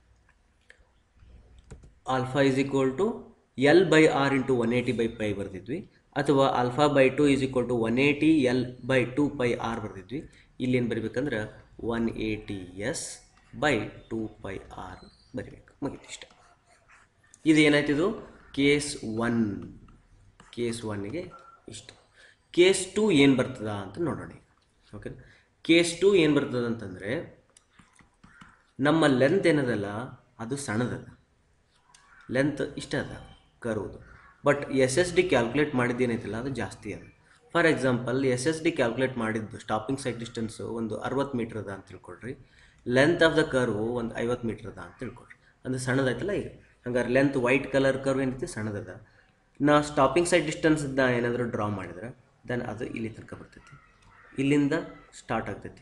alpha is equal to L by R into one eighty by pi ಬರೆದಿದ್ವಿ ಅಥವಾ alpha by two is equal to one eighty L by two pi R ಬರೆದಿದ್ವಿ ಇಲ್ಲಿ ಏನು ಬರಿಬೇಕಂದ್ರೆ one eighty S by two pi R ಬರಿಬೇಕು ಮುಗೀತು ಇಷ್ಟ ಇದು ಏನಾಯ್ತಿದು ಕೇಸ್ ಒನ್ ಕೇಸ್ ಒನ್ನಿಗೆ ಇಷ್ಟು ಕೇಸ್ ಟು ಏನು ಬರ್ತದ ಅಂತ ನೋಡೋಣ ಓಕೆ ಕೇಸ್ ಟು ಏನು ಬರ್ತದ ಅಂತಂದರೆ ನಮ್ಮ ಲೆಂತ್ ಏನದಲ್ಲ ಅದು ಸಣ್ಣದದ ಲೆಂತ್ ಇಷ್ಟ ಅದ ಕರುವುದು but S S D calculate ಮಾಡಿದ್ದೇನೈತಿಲ್ಲ ಅದು ಜಾಸ್ತಿ ಅದು for example S S D calculate ಮಾಡಿದ್ದು ಸ್ಟಾಪಿಂಗ್ ಸೈಡ್ ಡಿಸ್ಟೆನ್ಸು ಒಂದು ಅರವತ್ತು ಮೀಟ್ರ್ ಅದ ಅಂತ ತಿಳ್ಕೊಳ್ರಿ ಲೆಂತ್ ಆಫ್ ದ ಕರ್ವು ಒಂದು ಐವತ್ತು ಮೀಟ್ರ್ ಅದ ಅಂತ ತಿಳ್ಕೊಳ್ರಿ ಅಂದ್ರೆ ಸಣ್ಣದಾಯ್ತಲ್ಲ ಈಗ ಹಂಗಾರೆ ಲೆಂತ್ ವೈಟ್ ಕಲರ್ ಕರ್ವ್ ಏನೈತಿ ಸಣ್ಣದದ ನಾ ಸ್ಟಾಪಿಂಗ್ ಸೈಡ್ ಡಿಸ್ಟೆನ್ಸ್ದ ಏನಾದರೂ ಡ್ರಾ ಮಾಡಿದ್ರೆ ದೆನ್ ಅದು ಇಲ್ಲಿ ತನಕ ಬರ್ತೈತಿ ಇಲ್ಲಿಂದ ಸ್ಟಾರ್ಟ್ ಆಗ್ತೈತಿ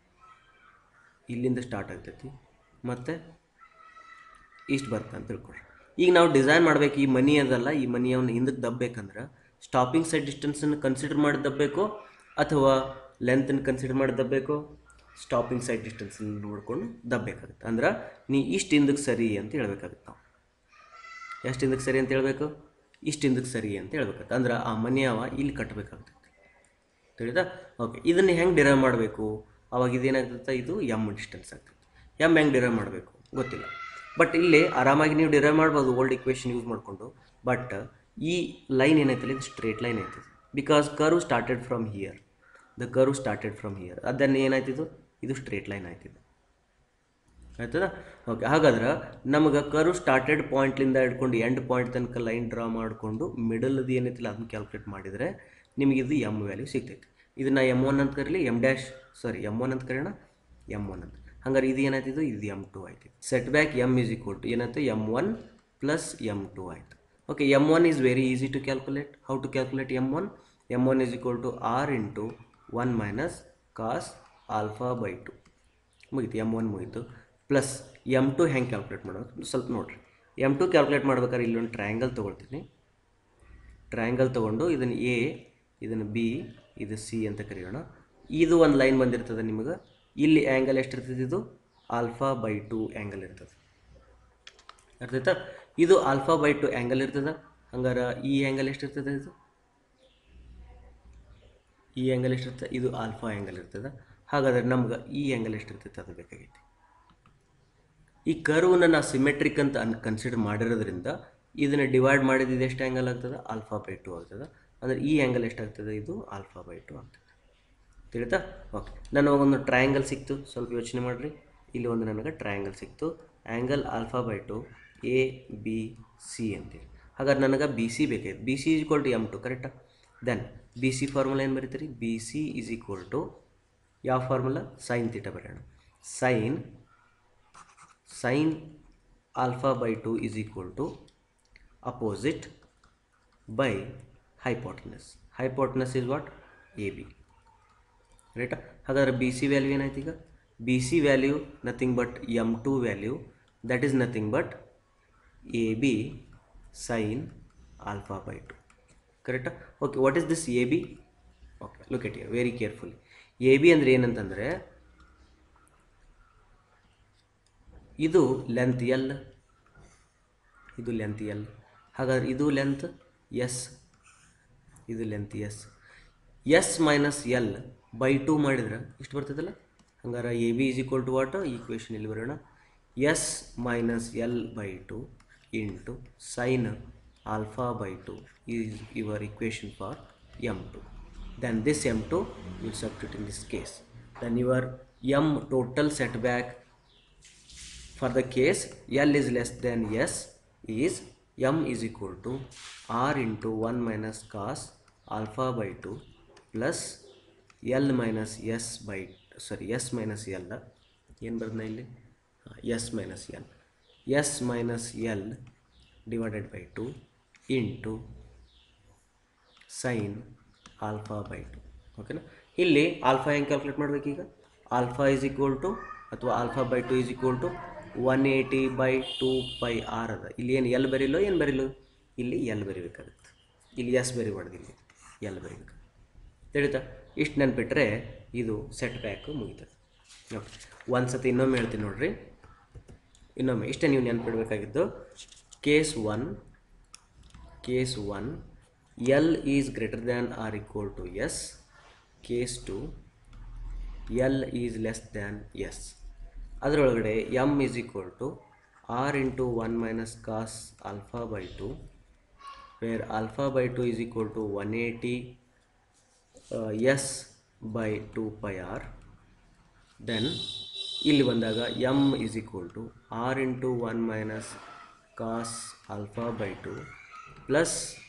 ಇಲ್ಲಿಂದ ಸ್ಟಾರ್ಟ್ ಆಗ್ತೈತಿ ಮತ್ತು ಇಷ್ಟು ಬರುತ್ತೆ ಅಂತ ತಿಳ್ಕೊಳ್ರಿ ಈಗ ನಾವು ಡಿಸೈನ್ ಮಾಡ್ಬೇಕು ಈ ಮನಿ ಅದಲ್ಲ ಈ ಮನಿ ಅವನ್ನ ಹಿಂದಕ್ಕೆ ದಬ್ಬೇಕಂದ್ರೆ ಸ್ಟಾಪಿಂಗ್ ಸೈಡ್ ಡಿಸ್ಟೆನ್ಸನ್ನು ಕನ್ಸಿಡರ್ ಮಾಡಿ ದಬ್ಬಬೇಕು ಅಥವಾ ಲೆಂತನ್ನು ಕನ್ಸಿಡರ್ ಮಾಡಿ ದಬ್ಬಬೇಕು ಸ್ಟಾಪಿಂಗ್ ಸೈಡ್ ಡಿಸ್ಟೆನ್ಸನ್ನು ನೋಡ್ಕೊಂಡು ದಬ್ಬಬೇಕಾಗುತ್ತೆ ಅಂದ್ರೆ ನೀ ಇಷ್ಟು ಹಿಂದಕ್ಕೆ ಸರಿ ಅಂತ ಹೇಳ್ಬೇಕಾಗುತ್ತೆ ನಾವು ಎಷ್ಟು ಹಿಂದಕ್ಕೆ ಸರಿ ಅಂತ ಹೇಳ್ಬೇಕು ಇಷ್ಟು ಹಿಂದಕ್ಕೆ ಸರಿ ಅಂತ ಹೇಳ್ಬೇಕಾಗುತ್ತೆ ಅಂದ್ರೆ ಆ ಮನೆ ಅವ ಇಲ್ಲಿ ಕಟ್ಟಬೇಕಾಗ್ತೈತೆ ತಿಳಿದಾ ಓಕೆ ಇದನ್ನು ಹೆಂಗೆ ಡಿರೈವ್ ಮಾಡಬೇಕು ಅವಾಗ ಇದೇನಾಗ್ತೈತೆ ಇದು ಎಮ್ ಡಿಸ್ಟೆನ್ಸ್ ಆಗ್ತೈತೆ ಎಮ್ ಹೆಂಗೆ ಡಿರೈವ್ ಮಾಡಬೇಕು ಗೊತ್ತಿಲ್ಲ ಬಟ್ ಇಲ್ಲಿ ಆರಾಮಾಗಿ ನೀವು ಡಿರೈವ್ ಮಾಡ್ಬೋದು ಓಲ್ಡ್ ಇಕ್ವೇಷನ್ ಯೂಸ್ ಮಾಡಿಕೊಂಡು ಬಟ್ ಈ ಲೈನ್ ಏನೈತಲ್ಲ ಇದು ಸ್ಟ್ರೇಟ್ ಲೈನ್ ಐತದೆ because curve started from here the curve started from here ಅದನ್ನು ಏನಾಯ್ತಿದು ಇದು ಸ್ಟ್ರೇಟ್ ಲೈನ್ ಆಯ್ತಿದೆ ಆಯ್ತದ ಓಕೆ ಹಾಗಾದ್ರೆ ನಮಗೆ ಕರು ಸ್ಟಾರ್ಟೆಡ್ ಪಾಯಿಂಟ್ಲಿಂದ ಹಿಡ್ಕೊಂಡು ಎಂಡ್ ಪಾಯಿಂಟ್ ತನಕ ಲೈನ್ ಡ್ರಾ ಮಾಡಿಕೊಂಡು ಮಿಡಲ್ದು ಏನೈತಿಲ್ಲ ಅದನ್ನ ಕ್ಯಾಲ್ಕುಲೇಟ್ ಮಾಡಿದರೆ ನಿಮಗೆ ಇದು ಎಮ್ ವ್ಯಾಲ್ಯೂ ಸಿಗ್ತೈತಿ ಇದನ್ನ ಎಮ್ ಒನ್ ಅಂತ ಕರೀಲಿ M dash sorry M one ಅಂತ ಕರೆಯೋಣ ಎಮ್ ಒನ್ ಅಂತ ಹಂಗಾರೆ ಇದು ಏನಾಯ್ತಿದ್ದು ಇದು ಎಮ್ ಟು ಆಯ್ತು set back M is equal to ಏನಾಯ್ತು M one plus M two ಆಯಿತು okay M one is very easy to calculate how to calculate M one M one is equal to R into one minus cos alpha by two ಮುಗೀತು ಎಮ್ ಒನ್ ಮುಗೀತು ಪ್ಲಸ್ ಎಮ್ ಟು ಹೆಂಗೆ ಕ್ಯಾಲ್ಕುಲೇಟ್ ಮಾಡೋದು ಸ್ವಲ್ಪ ನೋಡಿರಿ ಎಮ್ ಟು ಕ್ಯಾಲ್ಕುಲೇಟ್ ಮಾಡ್ಬೇಕಾದ್ರೆ ಇಲ್ಲೊಂದು ಟ್ರಯಾಂಗಲ್ ತೊಗೊಳ್ತೀನಿ ಟ್ರಯಾಂಗಲ್ ತೊಗೊಂಡು ಇದನ್ನು ಎ ಇದನ್ನು ಬಿ ಇದು ಸಿ ಅಂತ ಕರೆಯೋಣ ಇದು ಒಂದು ಲೈನ್ ಬಂದಿರ್ತದೆ ನಿಮಗೆ ಇಲ್ಲಿ ಆ್ಯಂಗಲ್ ಎಷ್ಟಿರ್ತದೆ ಇದು ಆಲ್ಫಾ ಬೈ ಟು ಆ್ಯಂಗಲ್ ಇರ್ತದೆ ಅರ್ಥಾಯ್ತಾ ಇದು ಆಲ್ಫಾ ಬೈ ಟು ಆ್ಯಂಗಲ್ ಇರ್ತದೆ ಹಂಗಾರೆ ಈ ಆ್ಯಂಗಲ್ ಎಷ್ಟಿರ್ತದೆ ಇದು ಈ ಆ್ಯಂಗಲ್ ಎಷ್ಟಿರ್ತದೆ ಇದು ಆಲ್ಫಾ ಆ್ಯಂಗಲ್ ಇರ್ತದೆ ಹಾಗಾದ್ರೆ ನಮ್ಗೆ ಈ ಆ್ಯಂಗಲ್ ಎಷ್ಟಿರ್ತೈತೆ ಅದು ಬೇಕಾಗೈತಿ ಈ ಕರ್ವ್ನ ನಾವು ಸಿಮೆಟ್ರಿಕ್ ಅಂತ ಅನ್ ಕನ್ಸಿಡರ್ ಮಾಡಿರೋದ್ರಿಂದ ಇದನ್ನು ಡಿವೈಡ್ ಮಾಡಿದ ಇದು ಎಷ್ಟು ಆ್ಯಂಗಲ್ ಆಗ್ತದೆ ಆಲ್ಫಾ ಬೈ ಟು ಆಗ್ತದೆ ಅಂದರೆ ಈ ಆ್ಯಂಗಲ್ ಎಷ್ಟಾಗ್ತದೆ ಇದು ಆಲ್ಫಾ ಬೈ ಟು ಆಗ್ತದೆ ತಿಳಿತಾ ಓಕೆ ನನಗೆ ಒಂದು ಟ್ರಯಾಂಗಲ್ ಸಿಕ್ತು ಸ್ವಲ್ಪ ಯೋಚನೆ ಮಾಡಿರಿ ಇಲ್ಲಿ ಒಂದು ನನಗೆ ಟ್ರಯಾಂಗಲ್ ಸಿಕ್ತು angle alpha by two A B C ಅಂತೇಳಿ ಹಾಗಾದ್ರೆ ನನಗೆ ಬಿ ಸಿ ಬೇಕಾಯ್ತು B C is equal to M two ಕರೆಕ್ಟಾ ದೆನ್ ಬಿ ಸಿ ಫಾರ್ಮುಲಾ ಏನು ಬರೀತೀರಿ B C is equal to ಯಾವ ಫಾರ್ಮುಲಾ ಸೈನ್ ತೀಟ ಬರೆಯೋಣ sine sin alpha by 2 is equal to opposite by hypotenuse hypotenuse is what ab ರೈಟಾ ಹಾಗಾದ್ರೆ ಬಿ ಸಿ ವ್ಯಾಲ್ಯೂ ಏನಾಯ್ತು ಈಗ B C value nothing but M two value that is nothing but A B sine alpha by two ಕರೆಕ್ಟಾ okay what is this A B okay look at you very carefully A B ಅಂದರೆ ಏನಂತಂದರೆ ಇದು ಲೆಂತ್ ಎಲ್ ಇದು ಲೆಂತ್ ಎಲ್ ಹಾಗಾದ್ರೆ ಇದು ಲೆಂತ್ ಎಸ್ ಇದು length S S minus L by two ಮಾಡಿದ್ರೆ ಇಷ್ಟು ಬರ್ತದಲ್ಲ ಹಂಗಾರೆ A B is equal to what equation ಇಲ್ಲಿ ಬರೋಣ S minus L by two into sine alpha by two is your equation for M two then this M two will substitute in this case then your M total set back for the case L is less than S is M is equal to R into 1 minus cos alpha by 2 plus L minus S by sorry S minus L ಏನು ಬರ್ದ ಇಲ್ಲಿ S minus L S minus L divided by two into sine alpha by two ಓಕೆನಾ ಇಲ್ಲಿ ಆಲ್ಫಾ ಹೆಂಗೆ ಕ್ಯಾಲ್ಕುಲೇಟ್ ಮಾಡ್ಬೇಕೀಗ ಆಲ್ಫಾ ಈಸ್ ಈಕ್ವಲ್ ಟು ಅಥವಾ alpha by two is equal to one eighty by two pi R ಅದ ಇಲ್ಲಿ ಏನು ಎಲ್ ಬರೀಲೋ ಏನು ಬರೀಲೋ ಇಲ್ಲಿ ಎಲ್ ಬರಿಬೇಕಾಗುತ್ತೆ ಇಲ್ಲಿ ಎಸ್ ಬರಿಬಾರ್ದು ಇಲ್ಲಿ ಎಲ್ ಬರಿಬೇಕು ತಿಳಿತಾ ಇಷ್ಟು ನೆನ್ಪಿಟ್ರೆ ಇದು ಸೆಟ್ ಬ್ಯಾಕು ಮುಗಿತದೆ ಓಕೆ ಒಂದು ಸತಿ ಇನ್ನೊಮ್ಮೆ ಹೇಳ್ತೀನಿ ನೋಡ್ರಿ ಇನ್ನೊಮ್ಮೆ ಇಷ್ಟೇ ನೀವು ನೆನ್ಪಿಡ್ಬೇಕಾಗಿದ್ದು case one case one L is greater than or equal to S case two L is less than S ಅದರೊಳಗಡೆ M is equal to R into one minus cos alpha by two where alpha by two is equal to one eighty S by two pi R then ಇಲ್ಲಿ ಬಂದಾಗ M is equal to R into one minus cos alpha by two plus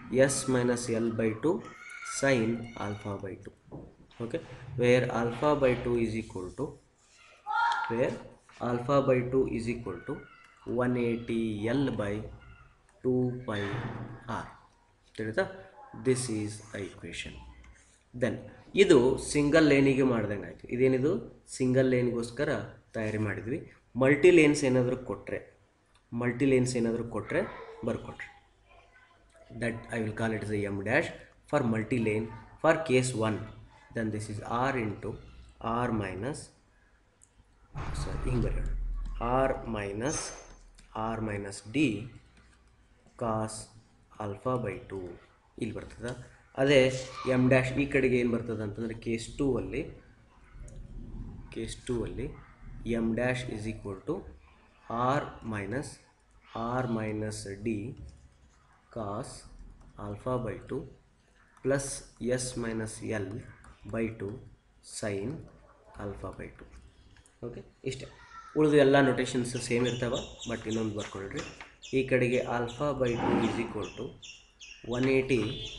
S minus L by two sine alpha by two okay where alpha by two is equal to where alpha by two is equal to one eighty L by two pi R ತಿಳಿತಾ this is a equation then ಇದು ಸಿಂಗಲ್ ಲೇನಿಗೆ ಮಾಡ್ದಂಗೆ ಆಯಿತು ಇದೇನಿದು ಸಿಂಗಲ್ ಲೇನ್ಗೋಸ್ಕರ ತಯಾರಿ ಮಾಡಿದ್ವಿ ಮಲ್ಟಿ ಲೇನ್ಸ್ ಏನಾದರೂ ಕೊಟ್ಟರೆ ಮಲ್ಟಿ ಲೇನ್ಸ್ ಏನಾದರೂ ಕೊಟ್ಟರೆ ಬರ್ಕೊಟ್ರಿ that I will call it as a m dash for multi-lane for case 1 then this is r into r minus sorry ಹಿಂಗೆ ಬರೆಯೋಣ r minus r minus d cos alpha by 2 ಇಲ್ಲಿ ಬರ್ತದೆ ಅದೇ ಎಮ್ ಡ್ಯಾಶ್ ಈ ಕಡೆಗೆ ಏನು ಬರ್ತದೆ ಅಂತಂದರೆ ಕೇಸ್ ಟೂ ಅಲ್ಲಿ ಕೇಸ್ ಟೂ ಅಲ್ಲಿ M dash is equal to R minus R minus D cos alpha by two plus S minus L by two sine alpha by two okay ಇಷ್ಟೇ ಉಳಿದು ಎಲ್ಲ ನೊಟೇಷನ್ಸ್ ಸೇಮ್ ಇರ್ತಾವೆ ಬಟ್ ಇನ್ನೊಂದು ಬರ್ಕೊಳ್ರಿ ಈ ಕಡೆಗೆ alpha by two is equal to one eighty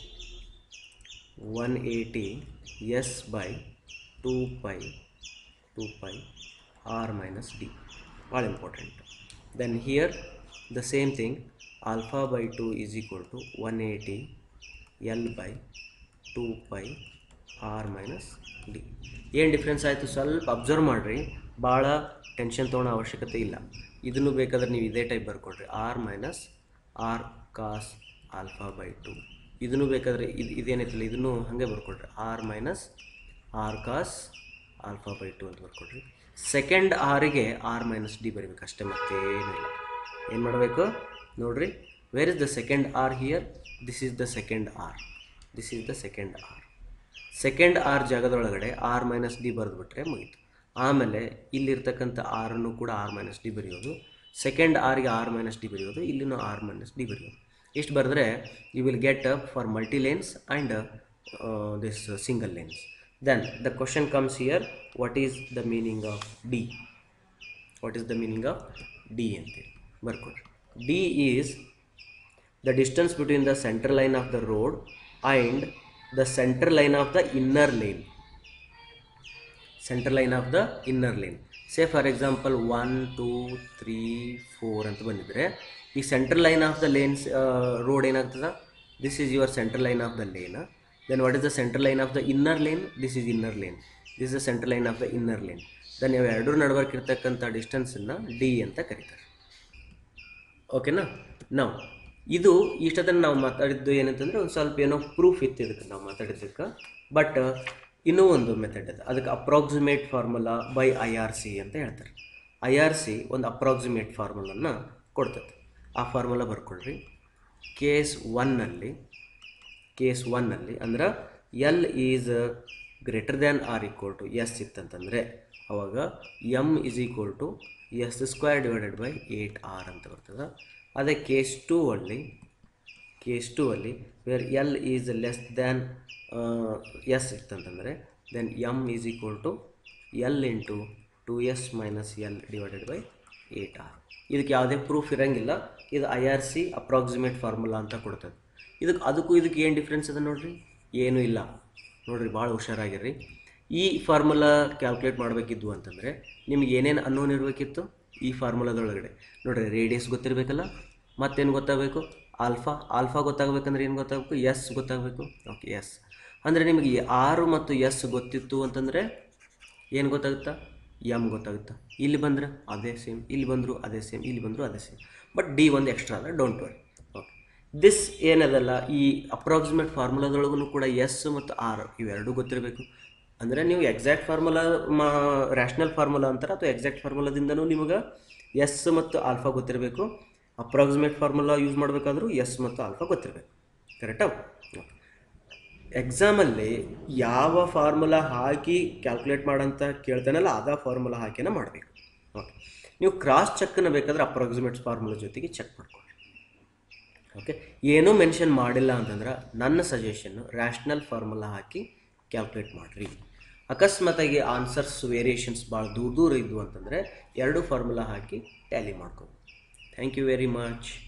one eighty S by two pi two pi R minus D ಭಾಳ important then here the same thing alpha by two is equal to one eighty L by two pi R minus D ಏನು ಡಿಫ್ರೆನ್ಸ್ ಆಯಿತು ಸ್ವಲ್ಪ ಅಬ್ಸರ್ವ್ ಮಾಡಿರಿ ಭಾಳ ಟೆನ್ಷನ್ ತೊಗೊಳ್ಳೋ ಅವಶ್ಯಕತೆ ಇಲ್ಲ ಇದನ್ನು ಬೇಕಾದ್ರೆ ನೀವು ಇದೇ ಟೈಪ್ ಬರ್ಕೊಡ್ರಿ R minus R cos alpha by two ಇದನ್ನು ಬೇಕಾದರೆ ಇದು ಇದೇನೈತಲ್ಲ ಇದನ್ನು ಹಾಗೆ ಬರ್ಕೊಡ್ರಿ R minus R cos alpha by two ಅಂತ ಬರ್ಕೊಡ್ರಿ ಸೆಕೆಂಡ್ ಆರಿಗೆ ಆರ್ ಮೈನಸ್ ಡಿ ಬರೀಬೇಕು ಅಷ್ಟೇ ಮತ್ತೇನೂ ಇಲ್ಲ ಏನು ಮಾಡಬೇಕು ನೋಡ್ರಿ where is the second R here this is the second R this is the second R second R ಜಾಗದೊಳಗಡೆ ಆರ್ ಮೈನಸ್ ಡಿ ಬರೆದ್ಬಿಟ್ರೆ ಮುಗೀತು ಆಮೇಲೆ ಇಲ್ಲಿರ್ತಕ್ಕಂಥ ಆರನ್ನು ಕೂಡ ಆರ್ ಮೈನಸ್ ಡಿ ಬರೆಯೋದು ಸೆಕೆಂಡ್ ಆರ್ಗೆ ಆರ್ ಮೈನಸ್ ಡಿ ಬರೆಯೋದು ಇಲ್ಲಿನೂ ಆರ್ ಮೈನಸ್ ಡಿ ಬರೆಯೋದು ಇಷ್ಟು ಬರೆದ್ರೆ you will get for multi lanes and this single lanes then the question comes here what is the meaning of D what is the meaning of D ಅಂತೇಳಿ ಬರ್ಕೊಡ್ರಿ D is the distance between the center line of the road and the center line of the inner lane center line of the inner lane say for example 1 2 3 4 ಅಂತ ಬಂದಿದ್ರೆ ಈ central line of the lanes road ಏನಾಗ್ತದ this is your central line of the lane then what is the central line of the inner lane this is inner lane this the central line of the inner lane then ಇವು ಎರಡರ ನಡುವರ್ಕ್ ಇರ್ತಕ್ಕಂಥ ಡಿಸ್ಟೆನ್ಸನ್ನು ಡಿ ಅಂತ ಕರೀತಾರೆ ಓಕೆನಾ ನಾವು ಇದು ಇಷ್ಟದನ್ನು ನಾವು ಮಾತಾಡಿದ್ದು ಏನಂತಂದರೆ ಒಂದು ಸ್ವಲ್ಪ ಏನೋ ಪ್ರೂಫ್ ಇತ್ತು ಇದಕ್ಕೆ ನಾವು ಮಾತಾಡಿದ್ದಕ್ಕೆ ಬಟ್ ಇನ್ನೂ ಒಂದು ಮೆಥಡ್ ಅದು ಅದಕ್ಕೆ approximate formula by I R C ಅಂತ ಹೇಳ್ತಾರೆ ಐ ಆರ್ ಸಿ ಒಂದು ಅಪ್ರಾಕ್ಸಿಮೇಟ್ ಫಾರ್ಮುಲನ್ನು ಕೊಡ್ತದೆ ಆ ಫಾರ್ಮುಲಾ ಬರ್ಕೊಳ್ರಿ ಕೇಸ್ ಒನ್ನಲ್ಲಿ ಕೇಸ್ ಒನ್ನಲ್ಲಿ ಅಂದ್ರೆ L is greater than or equal to S ಇತ್ತಂತಂದರೆ ಅವಾಗ M is equal to S square divided by eight R ಅಂತ ಬರ್ತದೆ ಅದೇ ಕೇಸ್ ಟೂ ಅಲ್ಲಿ ಕೇಸ್ ಟೂ ಅಲ್ಲಿ where L is less than S ಇತ್ತಂತಂದರೆ then M is equal to L into two S minus L divided by eight R ಇದಕ್ಕೆ ಯಾವುದೇ ಪ್ರೂಫ್ ಇರೋಂಗಿಲ್ಲ ಇದು I R C approximate formula ಅಂತ ಕೊಡ್ತದೆ ಇದಕ್ಕೆ ಅದಕ್ಕೂ ಇದಕ್ಕೆ ಏನು ಡಿಫ್ರೆನ್ಸ್ ಅದ ನೋಡ್ರಿ ಏನೂ ಇಲ್ಲ ನೋಡ್ರಿ ಭಾಳ ಹುಷಾರಾಗಿರ್ರಿ ಈ ಫಾರ್ಮುಲಾ ಕ್ಯಾಲ್ಕುಲೇಟ್ ಮಾಡಬೇಕಿದ್ವು ಅಂತಂದರೆ ನಿಮ್ಗೆ ಏನೇನು ಅನ್ನೋನ್ ಇರಬೇಕಿತ್ತು ಈ ಫಾರ್ಮುಲಾದೊಳಗಡೆ ನೋಡ್ರಿ ರೇಡಿಯಸ್ ಗೊತ್ತಿರಬೇಕಲ್ಲ ಮತ್ತೇನು ಗೊತ್ತಾಗಬೇಕು ಆಲ್ಫಾ ಆಲ್ಫಾ ಗೊತ್ತಾಗಬೇಕಂದ್ರೆ ಏನು ಗೊತ್ತಾಗಬೇಕು ಎಸ್ ಗೊತ್ತಾಗಬೇಕು ಓಕೆ ಎಸ್ ಅಂದರೆ ನಿಮಗೆ ಆರು ಮತ್ತು ಎಸ್ ಗೊತ್ತಿತ್ತು ಅಂತಂದರೆ ಏನು ಗೊತ್ತಾಗುತ್ತಾ ಎಮ್ ಗೊತ್ತಾಗುತ್ತಾ ಇಲ್ಲಿ ಬಂದರೆ ಅದೇ ಸೇಮ್ ಇಲ್ಲಿ ಬಂದರು ಅದೇ ಸೇಮ್ ಇಲ್ಲಿ ಬಂದರು ಅದೇ ಸೇಮ್ ಬಟ್ ಡಿ ಒಂದು ಎಕ್ಸ್ಟ್ರಾ ಅದ ಡೋಂಟ್ ವರಿ ಓಕೆ ದಿಸ್ ಏನದಲ್ಲ ಈ ಅಪ್ರಾಕ್ಸಿಮೇಟ್ ಫಾರ್ಮುಲಾದೊಳಗೂ ಕೂಡ ಎಸ್ ಮತ್ತು ಆರ್ ಇವೆರಡೂ ಗೊತ್ತಿರಬೇಕು ಅಂದರೆ ನೀವು ಎಕ್ಸಾಕ್ಟ್ ಫಾರ್ಮುಲಾ ಮಾ ರ್ಯಾಷನಲ್ ಫಾರ್ಮುಲಾ ಅಂತಾರೆ ಅಥವಾ ಎಕ್ಸಾಕ್ಟ್ ಫಾರ್ಮುಲಾದಿಂದನೂ ನಿಮಗೆ ಎಸ್ ಮತ್ತು ಆಲ್ಫಾ ಗೊತ್ತಿರಬೇಕು ಅಪ್ರಾಕ್ಸಿಮೇಟ್ ಫಾರ್ಮುಲಾ ಯೂಸ್ ಮಾಡಬೇಕಾದ್ರೂ ಎಸ್ ಮತ್ತು ಆಲ್ಫಾ ಗೊತ್ತಿರಬೇಕು ಕರೆಕ್ಟಾ ಎಕ್ಸಾಮಲ್ಲಿ ಯಾವ ಫಾರ್ಮುಲಾ ಹಾಕಿ ಕ್ಯಾಲ್ಕುಲೇಟ್ ಮಾಡಂತ ಕೇಳ್ತಾನಲ್ಲ ಅದ ಫಾರ್ಮುಲಾ ಹಾಕಿನ ಮಾಡಬೇಕು ಓಕೆ ನೀವು ಕ್ರಾಸ್ ಚೆಕ್ಕನ್ನು ಬೇಕಾದ್ರೆ ಅಪ್ರಾಕ್ಸಿಮೇಟ್ ಫಾರ್ಮುಲಾ ಜೊತೆಗೆ ಚೆಕ್ ಮಾಡ್ಕೊಳ್ಳಿ ಓಕೆ ಏನೂ ಮೆನ್ಷನ್ ಮಾಡಿಲ್ಲ ಅಂತಂದ್ರೆ ನನ್ನ ಸಜೆಷನ್ನು ರ್ಯಾಷನಲ್ ಫಾರ್ಮುಲಾ ಹಾಕಿ ಕ್ಯಾಲ್ಕುಲೇಟ್ ಮಾಡಿರಿ ಅಕಸ್ಮಾತಾಗಿ ಆನ್ಸರ್ಸ್ ವೇರಿಯೇಷನ್ಸ್ ಭಾಳ ದೂರ ದೂರ ಇದ್ವು ಅಂತಂದರೆ ಎರಡು ಫಾರ್ಮುಲಾ ಹಾಕಿ ಟ್ಯಾಲಿ ಮಾಡ್ಕೊ ಥ್ಯಾಂಕ್ ಯು ವೆರಿ ಮಚ್